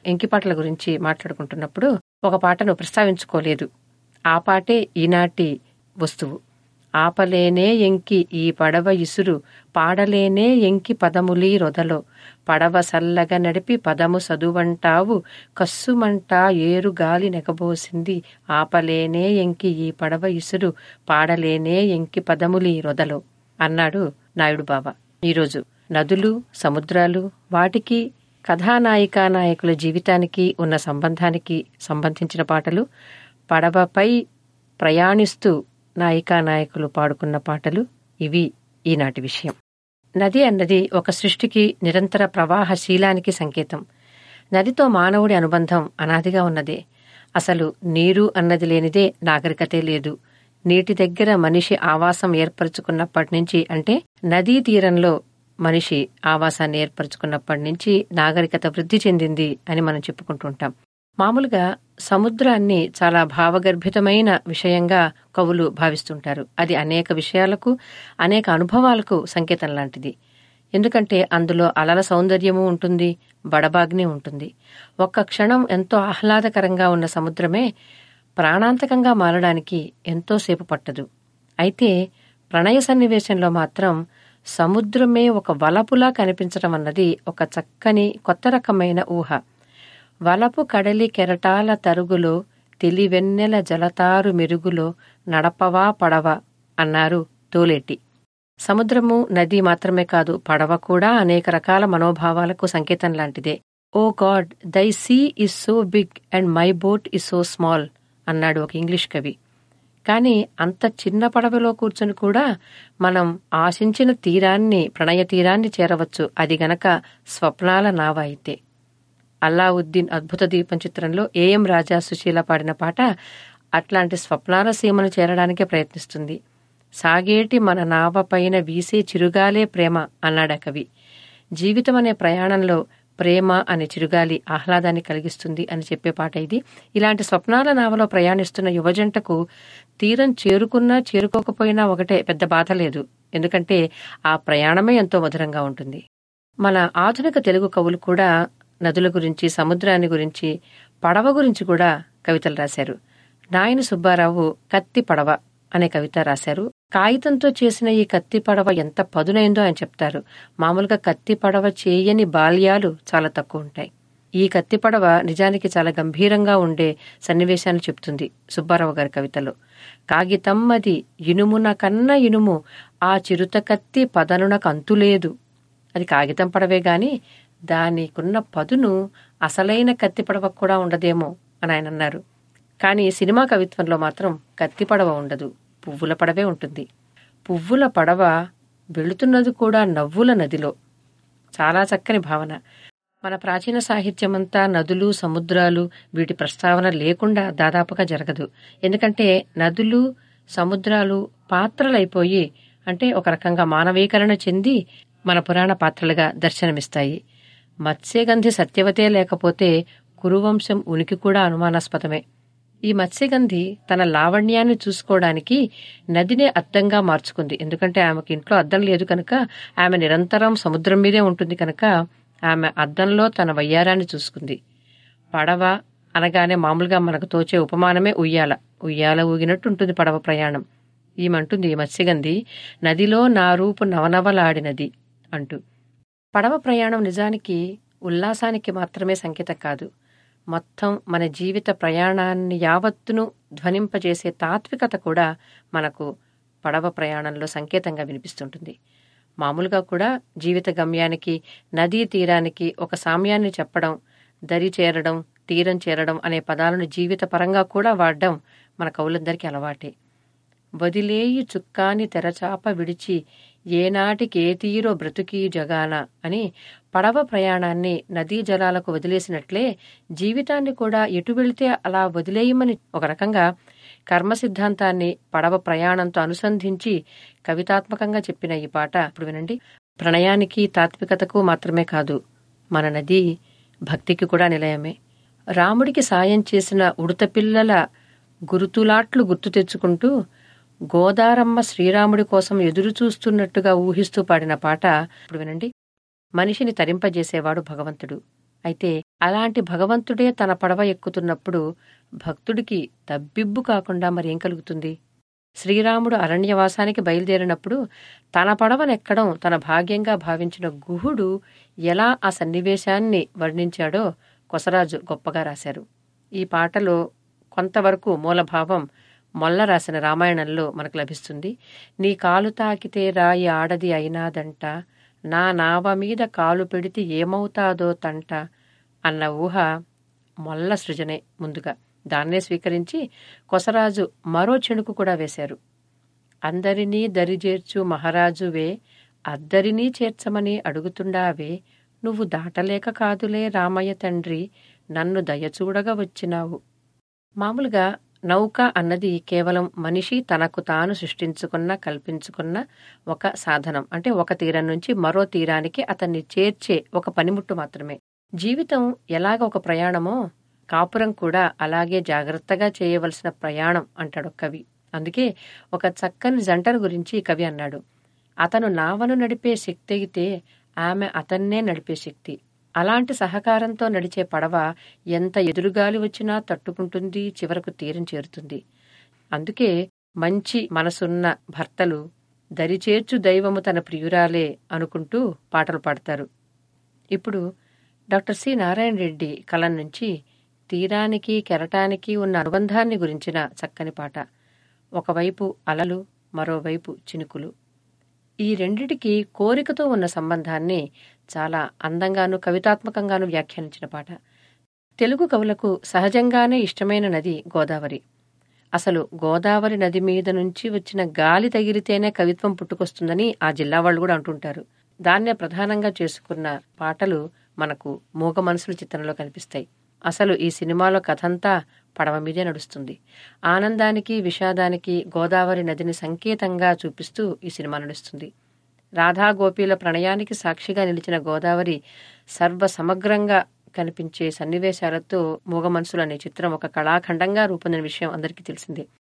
ఎంకిపాటల గురించి మాట్లాడుకుంటున్నప్పుడు ఒక పాటను ప్రస్తావించుకోలేదు ఆ పాటే ఈనాటి వస్తువు ఆపలేనే ఎంకి ఈ పడవ ఇసురు పాడలేనే ఎంకి పదములీ రొదలో పడవ సల్లగా నడిపి పదము చదువంటావు కస్సుమంటా ఏరు గాలి నెగబోసింది ఆపలేనే ఎంకి ఈ పడవ ఇసురు పాడలేనే ఎంకి పదములీ రొదలో అన్నాడు నాయుడు బావ ఈరోజు నదులు సముద్రాలు వాటికి కథానాయికా నాయకుల జీవితానికి ఉన్న సంబంధానికి సంబంధించిన పాటలు పడవపై ప్రయాణిస్తూ నాయికా నాయకులు పాడుకున్న పాటలు ఇవి ఈనాటి విషయం నది అన్నది ఒక సృష్టికి నిరంతర ప్రవాహశీలానికి సంకేతం నదితో మానవుడి అనుబంధం అనాదిగా ఉన్నదే అసలు నీరు అన్నది లేనిదే నాగరికతే లేదు నీటి దగ్గర మనిషి ఆవాసం ఏర్పరచుకున్నప్పటి నుంచి అంటే నదీ తీరంలో మనిషి ఆవాసాన్ని ఏర్పరచుకున్నప్పటి నుంచి నాగరికత వృద్ధి చెందింది అని మనం చెప్పుకుంటుంటాం మామూలుగా సముద్రాన్ని చాలా భావగర్భితమైన విషయంగా కవులు భావిస్తుంటారు అది అనేక విషయాలకు అనేక అనుభవాలకు సంకేతం లాంటిది ఎందుకంటే అందులో అలల సౌందర్యము ఉంటుంది బడబాగ్ని ఉంటుంది ఒక్క క్షణం ఎంతో ఆహ్లాదకరంగా ఉన్న సముద్రమే ప్రాణాంతకంగా మారడానికి ఎంతోసేపు పట్టదు అయితే ప్రణయ సన్నివేశంలో మాత్రం సముద్రమే ఒక వలపులా కనిపించడం అన్నది ఒక చక్కని కొత్త రకమైన ఊహ వలపు కడలి కెరటాల తరుగులో తెలివెన్నెల జలతారు మెరుగులో నడపవా పడవ అన్నారు తోలేటి సముద్రము నది మాత్రమే కాదు పడవ కూడా అనేక రకాల మనోభావాలకు సంకేతం లాంటిదే oh God thy sea is so big and my boat is so small అన్నాడు ఒక ఇంగ్లీష్ కవి కాని అంత చిన్న పడవలో కూర్చొని కూడా మనం ఆశించిన తీరాన్ని ప్రణయ తీరాన్ని చేరవచ్చు అది గనక స్వప్నాల నావ అయితే అల్లావుద్దీన్ అద్భుత దీపం చిత్రంలో ఏఎం రాజా సుశీల పాడిన పాట అట్లాంటి స్వప్నాల సీమను చేరడానికే ప్రయత్నిస్తుంది సాగేటి మన నావ పైన వీసే చిరుగాలే ప్రేమ అన్నాడా కవి జీవితం అనే ప్రయాణంలో ప్రేమ అనే చిరుగాలి ఆహ్లాదాన్ని కలిగిస్తుంది అని చెప్పే పాట ఇది ఇలాంటి స్వప్నాల నావలో ప్రయాణిస్తున్న యువజంటకు తీరం చేరుకున్నా చేరుకోకపోయినా ఒకటే పెద్ద బాధ లేదు ఎందుకంటే ఆ ప్రయాణమే ఎంతో మధురంగా ఉంటుంది మన ఆధునిక తెలుగు కవులు కూడా నదుల గురించి సముద్రాన్ని గురించి పడవ గురించి కూడా కవితలు రాశారు నాయన సుబ్బారావు కత్తి పడవ అనే కవిత రాశారు కాగితంతో చేసిన ఈ కత్తి పడవ ఎంత పదునైందో ఆయన చెప్తారు మామూలుగా కత్తి పడవ చేయని బాల్యాలు చాలా తక్కువ ఉంటాయి ఈ కత్తి పడవ నిజానికి చాలా గంభీరంగా ఉండే సన్నివేశాన్ని చెప్తుంది సుబ్బారావు గారి కవితలో కాగితమ్మది ఇనుమున కన్న ఇనుము ఆ చిరుత కత్తి పదనునకు అంతులేదు అది కాగితం పడవే గాని దానికున్న పదును అసలైన కత్తి పడవ కూడా ఉండదేమో అని ఆయన అన్నారు కానీ సినిమా కవిత్వంలో మాత్రం కత్తి పడవ ఉండదు పువ్వుల పడవే ఉంటుంది పువ్వుల పడవ వెళుతున్నది కూడా నవ్వుల నదిలో చాలా చక్కని భావన మన ప్రాచీన సాహిత్యమంతా నదులు సముద్రాలు వీటి ప్రస్తావన లేకుండా దాదాపుగా జరగదు ఎందుకంటే నదులు సముద్రాలు పాత్రలైపోయి అంటే ఒక రకంగా మానవీకరణ చెంది మన పురాణ పాత్రలుగా దర్శనమిస్తాయి మత్స్యగంధి సత్యవతే లేకపోతే కురువంశం ఉనికి కూడా అనుమానాస్పదమే ఈ మత్స్యగంధి తన లావణ్యాన్ని చూసుకోవడానికి నదినే అద్దంగా మార్చుకుంది ఎందుకంటే ఆమెకి ఇంట్లో అద్దం లేదు కనుక ఆమె నిరంతరం సముద్రం మీదే ఉంటుంది కనుక ఆమె అద్దంలో తన వయ్యారాన్ని చూసుకుంది పడవ అనగానే మామూలుగా మనకు తోచే ఉపమానమే ఉయ్యాల ఉయ్యాల ఊగినట్టు ఉంటుంది పడవ ప్రయాణం ఈమంటుంది ఈ మత్స్యగంధి నదిలో నా రూపు నవనవలాడినది అంటూ పడవ ప్రయాణం నిజానికి ఉల్లాసానికి మాత్రమే సంకేతం కాదు మొత్తం మన జీవిత ప్రయాణాన్ని యావత్తును ధ్వనింపజేసే తాత్వికత కూడా మనకు పడవ ప్రయాణంలో సంకేతంగా వినిపిస్తుంటుంది మామూలుగా కూడా జీవిత గమ్యానికి నదీ తీరానికి ఒక సామ్యాన్ని చెప్పడం దరి చేరడం తీరం చేరడం అనే పదాలను జీవిత పరంగా కూడా వాడడం మన కవులందరికీ అలవాటే వదిలేయి చుక్కాని తెరచాప విడిచి ఏనాటికి ఏ తీరో బ్రతుకీ జగాన అని పడవ ప్రయాణాన్ని నదీ జలాలకు వదిలేసినట్లే జీవితాన్ని కూడా ఎటు వెళితే అలా వదిలేయమని ఒక రకంగా కర్మ సిద్ధాంతాన్ని పడవ ప్రయాణంతో అనుసంధించి కవితాత్మకంగా చెప్పిన ఈ పాట ఇప్పుడు వినండి ప్రణయానికి తాత్వికతకు మాత్రమే కాదు మన నది భక్తికి కూడా నిలయమే రాముడికి సాయం చేసిన ఉడతపిల్లల గురుతులాట్లు గుర్తు తెచ్చుకుంటూ గోదారమ్మ శ్రీరాముడి కోసం ఎదురు చూస్తున్నట్టుగా ఊహిస్తూ పాడిన పాట ఇప్పుడు వినండి మనిషిని తరింపజేసేవాడు భగవంతుడు అయితే అలాంటి భగవంతుడే తన పడవ ఎక్కుతున్నప్పుడు భక్తుడికి తబ్బిబ్బు కాకుండా మరేం కలుగుతుంది శ్రీరాముడు అరణ్యవాసానికి బయలుదేరినప్పుడు తన పడవనెక్కడం తన భాగ్యంగా భావించిన గుహుడు ఎలా ఆ సన్నివేశాన్ని వర్ణించాడో కొసరాజు గొప్పగా రాశారు ఈ పాటలో కొంతవరకు మూలభావం మొల్ల రాసిన రామాయణంలో మనకు లభిస్తుంది నీ కాలు తాకితే రాయి ఆడది అయినాదంట నా నావ మీద కాలు పెడితే ఏమవుతాదో తంట అన్న ఊహ మొల్ల సృజనే ముందుగా దాన్నే స్వీకరించి కొసరాజు మరో చెణుకు కూడా వేశారు అందరినీ దరిజేర్చు మహారాజువే అద్దరినీ చేర్చమని అడుగుతుండావే నువ్వు దాటలేక కాదులే రామయ్య తండ్రి నన్ను దయచూడగా వచ్చినావు మామూలుగా నౌక అన్నది కేవలం మనిషి తనకు తాను సృష్టించుకున్న కల్పించుకున్న ఒక సాధనం అంటే ఒక తీరం నుంచి మరో తీరానికి అతన్ని చేర్చే ఒక పనిముట్టు మాత్రమే జీవితం ఎలాగ ఒక ప్రయాణమో కాపురం కూడా అలాగే జాగ్రత్తగా చేయవలసిన ప్రయాణం అంటాడు కవి అందుకే ఒక చక్కని జంటను గురించి కవి అన్నాడు అతను నావను నడిపే శక్తి అయితే ఆమె అతన్నే నడిపే శక్తి అలాంటి సహకారంతో నడిచే పడవ ఎంత ఎదురుగాలి వచ్చినా తట్టుకుంటుంది చివరకు తీరం చేరుతుంది అందుకే మంచి మనసున్న భర్తలు దరిచేర్చు దైవము తన ప్రియురాలే అనుకుంటూ పాటలు పాడతారు ఇప్పుడు డాక్టర్ సి నారాయణ రెడ్డి కలం నుంచి తీరానికి కెరటానికి ఉన్న అనుబంధాన్ని గురించిన చక్కని పాట ఒకవైపు అలలు మరోవైపు చినుకులు ఈ రెండిటికి కోరికతో ఉన్న సంబంధాన్ని చాలా అందంగాను కవితాత్మకంగాను వ్యాఖ్యానించిన పాట తెలుగు కవులకు సహజంగానే ఇష్టమైన నది గోదావరి అసలు గోదావరి నది మీద నుంచి వచ్చిన గాలి తగిలితేనే కవిత్వం పుట్టుకొస్తుందని ఆ జిల్లా వాళ్ళు కూడా అంటుంటారు దాన్నే ప్రధానంగా చేసుకున్న పాటలు మనకు మూగ మనసుల చిత్రంలో కనిపిస్తాయి అసలు ఈ సినిమాలో కథంతా పడవ మీదే నడుస్తుంది ఆనందానికి విషాదానికి గోదావరి నదిని సంకేతంగా చూపిస్తూ ఈ సినిమా నడుస్తుంది రాధా గోపీల ప్రణయానికి సాక్షిగా నిలిచిన గోదావరి సర్వ సమగ్రంగా కనిపించే సన్నివేశాలతో మూగ మనసులు అనే చిత్రం ఒక కళాఖండంగా రూపొందిన విషయం అందరికీ తెలిసిందే